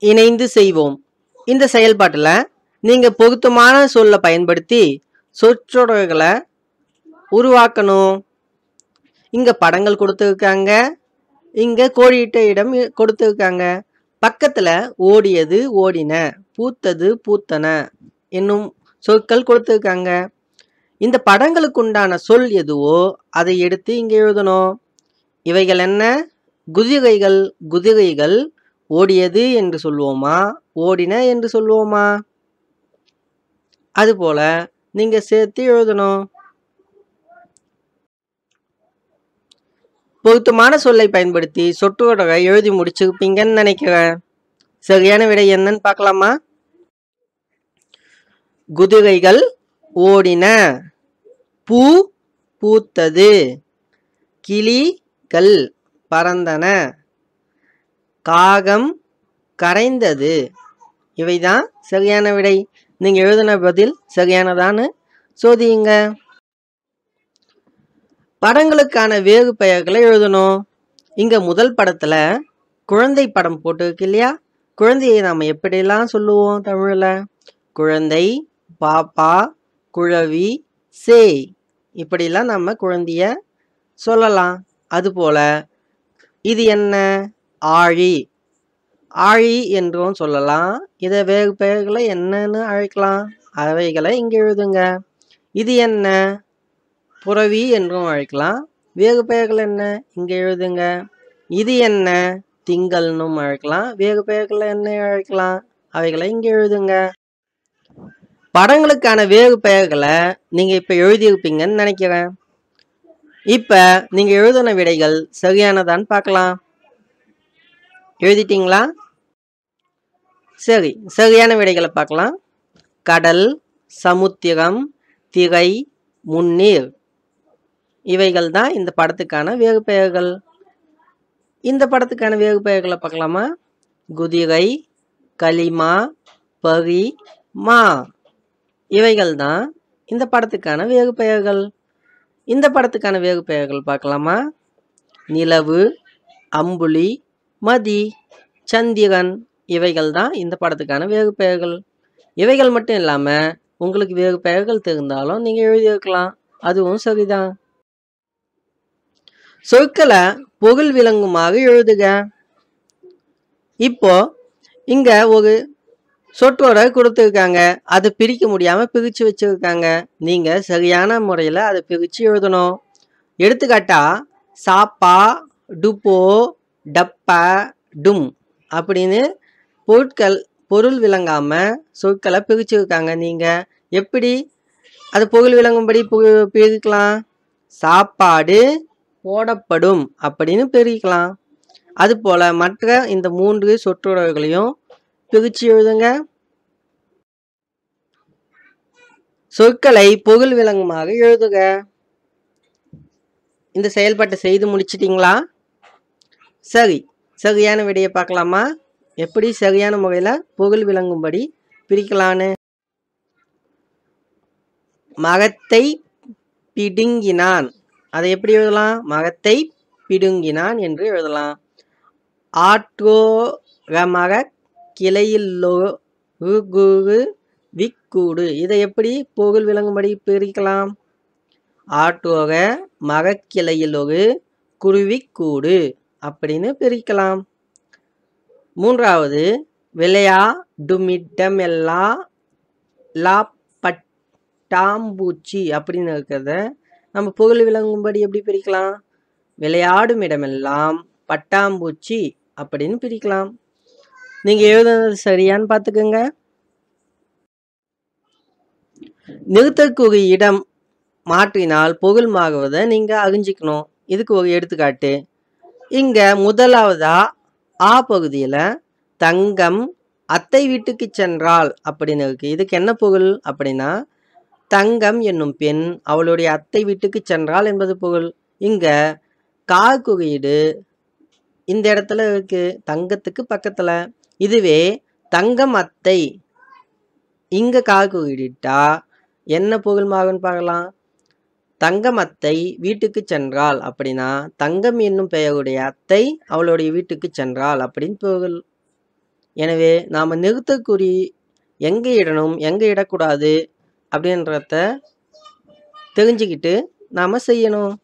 இணைந்து செய்வோம் இந்த செயல்பாட்டில் நீங்கள் பொருத்தமான சொல்லை பயன்படுத்தி சொற்றொடர்களை உருவாக்கணும் இங்கே படங்கள் கொடுத்துருக்காங்க இங்கே கோடியிட்ட இடம் இ- கொடுத்துருக்காங்க பக்கத்தில் ஓடியது ஓடின பூத்தது பூத்தன என்னும் சொற்கள் கொடுத்துருக்காங்க இந்த படங்களுக்கு உண்டான சொல் எதுவோ அதை எடுத்து இங்கே எழுதணும் இவைகள் என்ன குதிரைகள் குதிரைகள் ஓடியது என்று சொல்லுவோமா ஓடின என்று சொல்லுவோமா அதுபோல நீங்க சேர்த்து எழுதணும் பொருத்தமான சொல்லை பயன்படுத்தி சொற்றொடரை எழுதி முடிச்சிருப்பீங்கன்னு நினைக்கிறேன் சரியான விடை என்னன்னு பார்க்கலாமா குதிரைகள் ஓடின பூ பூத்தது கிளிகள் பறந்தன காகம் கரைந்தது இவைதான் சரியான விடை நீங்க எழுதின பதில் சரியானதான்னு சோதியுங்க படங்களுக்கான வேறு பெயர்களை எழுதணும் இங்க முதல் படத்துல குழந்தை படம் போட்டிருக்கு இல்லையா குழந்தையை நாம எப்படியெல்லாம் சொல்லுவோம் தமிழ்ல குழந்தை பாப்பா குழவி சே இப்படிலாம் நம்ம குழந்தைய சொல்லலாம் அதுபோல இது என்ன ஆழி ஆழி என்றும் சொல்லலாம் இதை வேறு பெயர்களை என்னன்னு அழைக்கலாம் அவைகளை இங்கே எழுதுங்க இது என்ன புறவி என்றும் அழைக்கலாம் வேறு பெயர்கள் என்ன இங்கே எழுதுங்க இது என்ன திங்கள்னும் அழைக்கலாம் வேறு பெயர்களை என்ன அழைக்கலாம் அவைகளை இங்கே எழுதுங்க படங்களுக்கான வேறு பெயர்களை நீங்கள் இப்போ எழுதியிருப்பீங்கன்னு நினைக்கிறேன் இப்போ நீங்கள் எழுதின விடைகள் சரியானதான்னு பார்க்கலாம் எழுதிட்டீங்களா சரி சரியான விடைகளை பார்க்கலாம் கடல் சமுத்திரம் திரை முன்னீர் இவைகள் தான் இந்த படத்துக்கான வேறு பெயர்கள் இந்த படத்துக்கான வேறு பெயர்களை பார்க்கலாமா குதிரை களிமா பரி மா இவைகள் தான் இந்த படத்துக்கான வேறு பெயர்கள் இந்த படத்துக்கான வேறு பெயர்கள் பார்க்கலாமா நிலவு அம்புலி மதி சந்திரன் இவைகள் தான் இந்த படத்துக்கான வேறு பெயர்கள் இவைகள் மட்டும் இல்லாமல் உங்களுக்கு வேறு பெயர்கள் தெரிந்தாலும் நீங்கள் எழுதியிருக்கலாம் அதுவும் சரிதான் சொற்களை பொருள் விளங்குமாறு எழுதுக இப்போ இங்க ஒரு சொற்றொடர் கொடுத்துருக்காங்க அதை பிரிக்க முடியாம பிரிச்சு வச்சிருக்காங்க நீங்க சரியான முறையில அதை பிரிச்சு எழுதணும் எடுத்துக்காட்டா சாப்பா டுப்போ டப்பா டும் அப்படின்னு பொருட்கள் பொருள் விளங்காம சொற்களை பிரிச்சிருக்காங்க நீங்க எப்படி அது பொருள் விளங்கும்படி பு- பிரிக்கலாம் சாப்பாடு போடப்படும் அப்படின்னு பிரிக்கலாம் அதுபோல மற்ற இந்த மூன்று சொற்றொடர்களையும் பிரிச்சு எழுதுங்க சொற்களை பொருள் விளங்குமாறு எழுதுக இந்த செயல்பாட்டை செய்து முடிச்சிட்டிங்களா சரி சரியான விடையை பார்க்கலாமா எப்படி சரியான முறையில் பொருள் விளங்கும்படி பிரிக்கலான்னு மகத்தை பிடுங்கினான் அதை எப்படி எழுதலாம் மகத்தை பிடுங்கினான் என்று எழுதலாம் ஆற்றோரமக கிளையில்லோ உகுரு விக்கூடு இதை எப்படி பொருள் விளங்கும்படி பிரிக்கலாம் ஆற்றோர மரக்கிளையில் ஒரு குருவிக்கூடு அப்படின்னு பிரிக்கலாம் மூன்றாவது விளையாடுமிடமெல்லா லா பட்டாம்பூச்சி அப்படின்னு இருக்கிறத நம்ம பொருள் விளங்கும்படி எப்படி பிரிக்கலாம் விளையாடும் இடமெல்லாம் பட்டாம்பூச்சி அப்படின்னு பிரிக்கலாம் நீங்கள் எழுதுனது சரியான்னு பார்த்துக்கோங்க நிறுத்தக்கூடிய இடம் மாற்றினால் பொருள் மாறுவதை நீங்கள் அறிஞ்சிக்கணும் இதுக்கு ஒரு எடுத்துக்காட்டு இங்கே முதலாவதா ஆ பகுதியில் தங்கம் அத்தை வீட்டுக்கு சென்றாள் அப்படின்னு இருக்கு இதுக்கு என்ன பொருள் அப்படின்னா தங்கம் என்னும் பெண் அவளுடைய அத்தை வீட்டுக்கு சென்றாள் என்பது பொருள் இங்க கா குறியீடு இந்த இடத்துல இருக்கு தங்கத்துக்கு பக்கத்துல இதுவே தங்கம் அத்தை இங்க கா குறியிட்டா என்ன பொருள் மாறுன்னு பார்க்கலாம் தங்கம் அத்தை வீட்டுக்கு சென்றாள் அப்படின்னா தங்கம் என்னும் பெயருடைய அத்தை அவளுடைய வீட்டுக்கு சென்றாள் அப்படின்னு பொருள் எனவே நாம் நிறுத்தக்குறி எங்கே இடணும் எங்கே இடக்கூடாது அப்படின்றத தெரிஞ்சுக்கிட்டு நாம் செய்யணும்